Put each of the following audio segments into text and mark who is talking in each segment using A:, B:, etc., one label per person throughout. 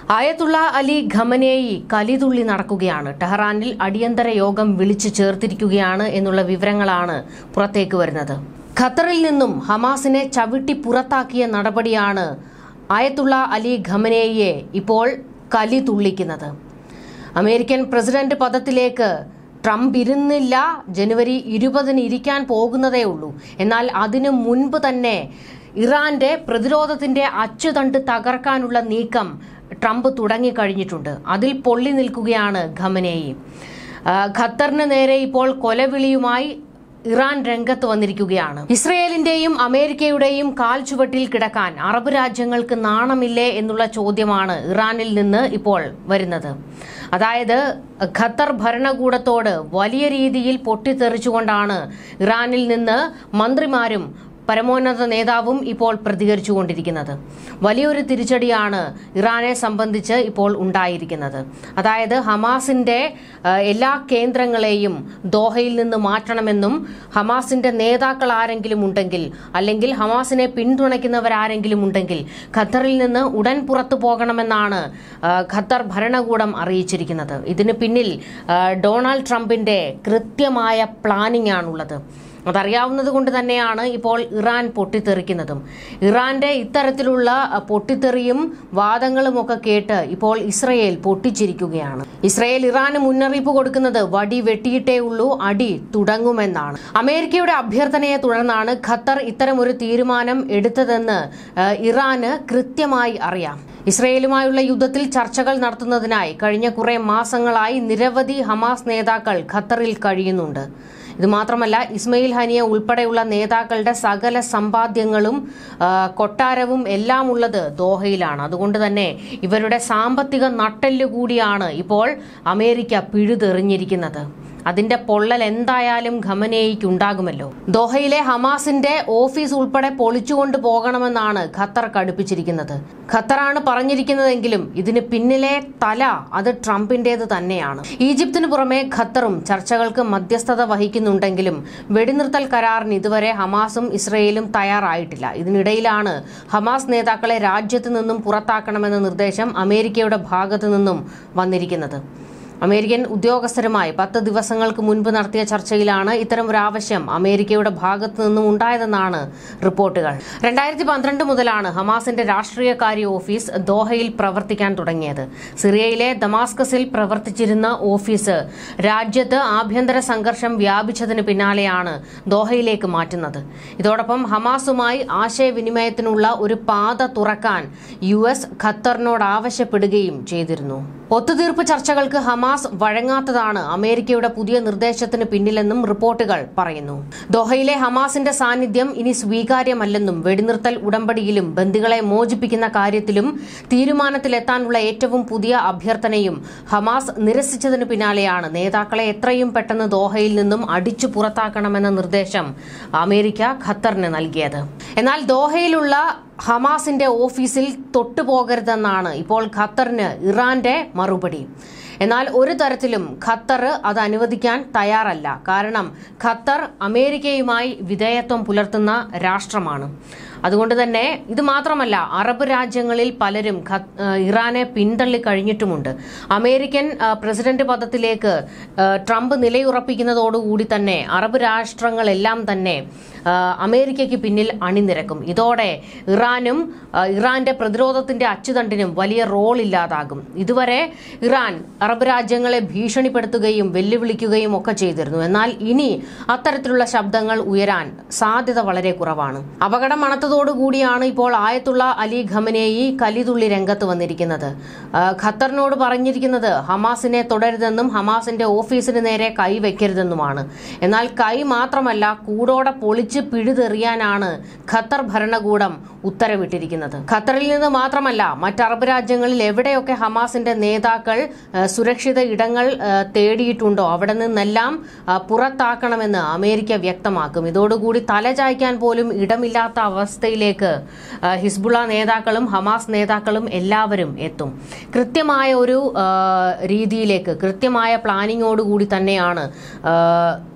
A: ആയത്തുള്ള Ali Khamenei കലിതുള്ളി നടക്കുകയാണ് ടെഹ്റാനിൽ അടിയന്തര യോഗം വിളിച്ചു ചേർത്തിരിക്കുകയാണ് എന്നുള്ള വിവരങ്ങളാണ് പുറത്തേക്ക് വരുന്നത് ഖത്തറിൽ നിന്നും ഹമാസിനെ ചവിട്ടി പുറത്താക്കിയ നടപടിയാണ് ആയത്തുള്ള അലി ഖമനേയിയെ ഇപ്പോൾ കലി തുള്ളിക്കുന്നത് അമേരിക്കൻ പ്രസിഡന്റ് പദത്തിലേക്ക് ട്രംപ് ഇരുന്നില്ല ജനുവരി ഇരുപതിന് ഇരിക്കാൻ പോകുന്നതേ ഉള്ളൂ എന്നാൽ അതിനു മുൻപ് തന്നെ ഇറാന്റെ പ്രതിരോധത്തിന്റെ അച്ചുതണ്ട് തകർക്കാനുള്ള നീക്കം ട്രംപ് തുടങ്ങിക്കഴിഞ്ഞിട്ടുണ്ട് അതിൽ പൊള്ളി നിൽക്കുകയാണ് ഖമനേയി ആ, ഖത്തറിന് നേരെ ഇപ്പോൾ കൊലവിളിയുമായി ഇറാൻ രംഗത്ത് വന്നിരിക്കുകയാണ് ഇസ്രയേലിന്റെയും അമേരിക്കയുടെയും കാൽ ചുവട്ടിൽ കിടക്കാൻ അറബ് രാജ്യങ്ങൾക്ക് നാണമില്ലേ എന്നുള്ള ചോദ്യമാണ് ഇറാനിൽ നിന്ന് ഇപ്പോൾ വരുന്നത് അതായത് ഖത്തർ ഭരണകൂടത്തോട് വലിയ രീതിയിൽ പൊട്ടിത്തെറിച്ചുകൊണ്ടാണ് ഇറാനിൽ നിന്ന് മന്ത്രിമാരും പരമോന്നത നേതാവും ഇപ്പോൾ പ്രതികരിച്ചുകൊണ്ടിരിക്കുന്നത് വലിയൊരു തിരിച്ചടിയാണ് ഇറാനെ സംബന്ധിച്ച് ഇപ്പോൾ ഉണ്ടായിരിക്കുന്നത് അതായത് ഹമാസിന്റെ ആ, എല്ലാ കേന്ദ്രങ്ങളെയും ദോഹയിൽ നിന്ന് മാറ്റണമെന്നും ഹമാസിന്റെ നേതാക്കൾ ആരെങ്കിലും ഉണ്ടെങ്കിൽ അല്ലെങ്കിൽ ഹമാസിനെ പിന്തുണയ്ക്കുന്നവരാരെങ്കിലും ഉണ്ടെങ്കിൽ ഖത്തറിൽ നിന്ന് ഉടൻ പുറത്തു പോകണമെന്നാണ് ആ, ഖത്തർ ഭരണകൂടം അറിയിച്ചിരിക്കുന്നത് ഇതിന് പിന്നിൽ ആ, ഡൊണാൾഡ് ട്രംപിന്റെ കൃത്യമായ പ്ലാനിംഗ് ആണുള്ളത് അതറിയാവുന്നത് കൊണ്ട് തന്നെയാണ് ഇപ്പോൾ ഇറാൻ പൊട്ടിത്തെറിക്കുന്നതും ഇറാന്റെ ഇത്തരത്തിലുള്ള അഹ്, പൊട്ടിത്തെറിയും വാദങ്ങളും ഒക്കെ കേട്ട് ഇപ്പോൾ ഇസ്രയേൽ പൊട്ടിച്ചിരിക്കുകയാണ് ഇസ്രയേൽ ഇറാന് മുന്നറിയിപ്പ് കൊടുക്കുന്നത് വടി വെട്ടിയിട്ടേ ഉള്ളൂ അടി തുടങ്ങുമെന്നാണ് അമേരിക്കയുടെ അഭ്യർത്ഥനയെ തുടർന്നാണ് ഖത്തർ ഇത്തരമൊരു തീരുമാനം എടുത്തതെന്ന് അഹ്, ഇറാന് കൃത്യമായി അറിയാം ഇസ്രയേലുമായുള്ള യുദ്ധത്തിൽ ചർച്ചകൾ നടത്തുന്നതിനായി കഴിഞ്ഞ കുറെ മാസങ്ങളായി നിരവധി ഹമാസ് നേതാക്കൾ ഖത്തറിൽ കഴിയുന്നുണ്ട് ഇത് മാത്രമല്ല ഇസ്മയിൽ ഹനിയ ഉൾപ്പെടെയുള്ള നേതാക്കളുടെ സകല സമ്പാദ്യങ്ങളും ആ, കൊട്ടാരവും എല്ലാം ഉള്ളത് ദോഹയിലാണ് അതുകൊണ്ട് തന്നെ ഇവരുടെ സാമ്പത്തിക നട്ടെല്ല് കൂടിയാണ് ഇപ്പോൾ അമേരിക്ക പിഴുതെറിഞ്ഞിരിക്കുന്നത് അതിന്റെ പൊള്ളൽ എന്തായാലും ഖമനേയിക്ക് ഉണ്ടാകുമല്ലോ ദോഹയിലെ ഹമാസിന്റെ ഓഫീസ് ഉൾപ്പെടെ പൊളിച്ചുകൊണ്ട് പോകണമെന്നാണ് ഖത്തർ കടുപ്പിച്ചിരിക്കുന്നത് ഖത്തറാണ് പറഞ്ഞിരിക്കുന്നതെങ്കിലും ഇതിന് പിന്നിലെ തല അത് ട്രംപിന്റേത് തന്നെയാണ് ഈജിപ്തിന് പുറമെ ഖത്തറും ചർച്ചകൾക്ക് മധ്യസ്ഥത വഹിക്കുന്നുണ്ടെങ്കിലും വെടിനിർത്തൽ കരാറിന് ഇതുവരെ ഹമാസും ഇസ്രയേലും തയ്യാറായിട്ടില്ല ഇതിനിടയിലാണ് ഹമാസ് നേതാക്കളെ രാജ്യത്ത് നിന്നും പുറത്താക്കണമെന്ന നിർദ്ദേശം അമേരിക്കയുടെ ഭാഗത്തു നിന്നും വന്നിരിക്കുന്നത് അമേരിക്കൻ ഉദ്യോഗസ്ഥരുമായി പത്ത് ദിവസങ്ങൾക്ക് മുൻപ് നടത്തിയ ചർച്ചയിലാണ് ഇത്തരം ഒരു ആവശ്യം അമേരിക്കയുടെ ഭാഗത്തു നിന്നും ഉണ്ടായതെന്നാണ് റിപ്പോർട്ടുകൾ രണ്ടായിരത്തി പന്ത്രണ്ട് മുതലാണ് ഹമാസിന്റെ രാഷ്ട്രീയകാര്യ ഓഫീസ് ദോഹയിൽ പ്രവർത്തിക്കാൻ തുടങ്ങിയത് സിറിയയിലെ ദമാസ്കസിൽ പ്രവർത്തിച്ചിരുന്ന ഓഫീസ് രാജ്യത്ത് ആഭ്യന്തര സംഘർഷം വ്യാപിച്ചതിന് പിന്നാലെയാണ് ദോഹയിലേക്ക് മാറ്റുന്നത് ഇതോടൊപ്പം ഹമാസുമായി ആശയവിനിമയത്തിനുള്ള ഒരു പാത തുറക്കാൻ യു എസ് ഖത്തറിനോട് ആവശ്യപ്പെടുകയും ചെയ്തിരുന്നു ഒത്തുതീർപ്പ് ചർച്ചകൾക്ക് ഹമാസ് വഴങ്ങാത്തതാണ് അമേരിക്കയുടെ പുതിയ നിർദ്ദേശത്തിന് പിന്നിലെന്നും റിപ്പോർട്ടുകൾ പറയുന്നു ദോഹയിലെ ഹമാസിന്റെ സാന്നിധ്യം ഇനി സ്വീകാര്യമല്ലെന്നും വെടിനിർത്തൽ ഉടമ്പടിയിലും ബന്ദികളെ മോചിപ്പിക്കുന്ന കാര്യത്തിലും തീരുമാനത്തിലെത്താനുള്ള ഏറ്റവും പുതിയ അഭ്യർത്ഥനയും ഹമാസ് നിരസിച്ചതിന് പിന്നാലെയാണ് നേതാക്കളെ എത്രയും പെട്ടെന്ന് ദോഹയിൽ നിന്നും അടിച്ചു പുറത്താക്കണമെന്ന നിർദ്ദേശം അമേരിക്ക ഖത്തറിന് നൽകിയത് എന്നാൽ ദോഹയിലുള്ള ഹമാസിന്റെ ഓഫീസിൽ തൊട്ടുപോകരുതെന്നാണ് ഇപ്പോൾ ഖത്തറിന് ഇറാന്റെ മറുപടി എന്നാൽ ഒരു തരത്തിലും ഖത്തർ അത് അനുവദിക്കാൻ തയ്യാറല്ല കാരണം ഖത്തർ അമേരിക്കയുമായി വിധേയത്വം പുലർത്തുന്ന രാഷ്ട്രമാണ് അതുകൊണ്ട് തന്നെ ഇത് മാത്രമല്ല അറബ് രാജ്യങ്ങളിൽ പലരും ഖ- ഏഹ് ഇറാനെ പിന്തള്ളി കഴിഞ്ഞിട്ടുമുണ്ട് അമേരിക്കൻ ഏഹ് പ്രസിഡന്റ് പദത്തിലേക്ക് ഏഹ് ട്രംപ് നിലയുറപ്പിക്കുന്നതോടുകൂടി തന്നെ അറബ് രാഷ്ട്രങ്ങളെല്ലാം തന്നെ ഏഹ് അമേരിക്കയ്ക്ക് പിന്നിൽ അണിനിരക്കും ഇതോടെ ഇറാനും ഏഹ് ഇറാന്റെ പ്രതിരോധത്തിന്റെ അച്ചുതണ്ടിനും വലിയ റോൾ ഇല്ലാതാകും ഇതുവരെ ഇറാൻ അറബ് രാജ്യങ്ങളെ ഭീഷണിപ്പെടുത്തുകയും വെല്ലുവിളിക്കുകയും ഒക്കെ ചെയ്തിരുന്നു എന്നാൽ ഇനി അത്തരത്തിലുള്ള ശബ്ദങ്ങൾ ഉയരാൻ സാധ്യത വളരെ കുറവാണ് അപകടം മണത്തതോടുകൂടിയാണ് ഇപ്പോൾ ആയത്തുള്ള അലി ഖമനേയി കലിതുള്ളി രംഗത്ത് വന്നിരിക്കുന്നത് ആ, ഖത്തറിനോട് പറഞ്ഞിരിക്കുന്നത് ഹമാസിനെ തുടരുതെന്നും ഹമാസിന്റെ ഓഫീസിന് നേരെ കൈ വെക്കരുതെന്നുമാണ് എന്നാൽ കൈ മാത്രമല്ല കൂടോടെ പൊളിച്ച് പിഴുതെറിയാനാണ് ഖത്തർ ഭരണകൂടം ഉത്തരവിട്ടിരിക്കുന്നത് ഖത്തറിൽ നിന്ന് മാത്രമല്ല മറ്റ് അറബ് രാജ്യങ്ങളിൽ എവിടെയൊക്കെ ഹമാസിന്റെ നേതാക്കൾ ആ, സുരക്ഷിത ഇടങ്ങൾ ആ, തേടിയിട്ടുണ്ടോ അവിടെ നിന്നെല്ലാം ആ, പുറത്താക്കണമെന്ന് അമേരിക്ക വ്യക്തമാക്കും ഇതോടുകൂടി തലചായ്ക്കാൻ പോലും ഇടമില്ലാത്ത അവസ്ഥയിലേക്ക് ആ, ഹിസ്ബുള്ള നേതാക്കളും ഹമാസ് നേതാക്കളും എല്ലാവരും എത്തും കൃത്യമായ ഒരു ആ, രീതിയിലേക്ക് കൃത്യമായ പ്ലാനിങ്ങോടുകൂടി തന്നെയാണ് ആ,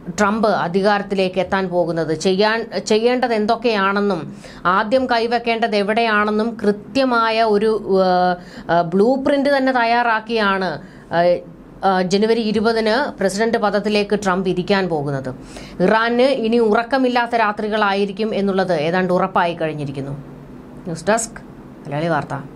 A: ട്രംപ് അധികാരത്തിലേക്ക് എത്താൻ പോകുന്നത് ചെയ്യാൻ ചെയ്യേണ്ടത് എന്തൊക്കെയാണെന്നും ആദ്യം കൈവെക്കേണ്ടത് എവിടെയാണെന്നും കൃത്യമായ ഒരു ബ്ലൂ പ്രിന്റ് തന്നെ തയ്യാറാക്കിയാണ് ആ, ആ, ജനുവരി ഇരുപതിന് പ്രസിഡന്റ് പദത്തിലേക്ക് ട്രംപ് ഇരിക്കാൻ പോകുന്നത് ഇറാന് ഇനി ഉറക്കമില്ലാത്ത രാത്രികളായിരിക്കും എന്നുള്ളത് ഏതാണ്ട് ഉറപ്പായി കഴിഞ്ഞിരിക്കുന്നു ന്യൂസ് ഡെസ്ക് മലയാളി വാർത്ത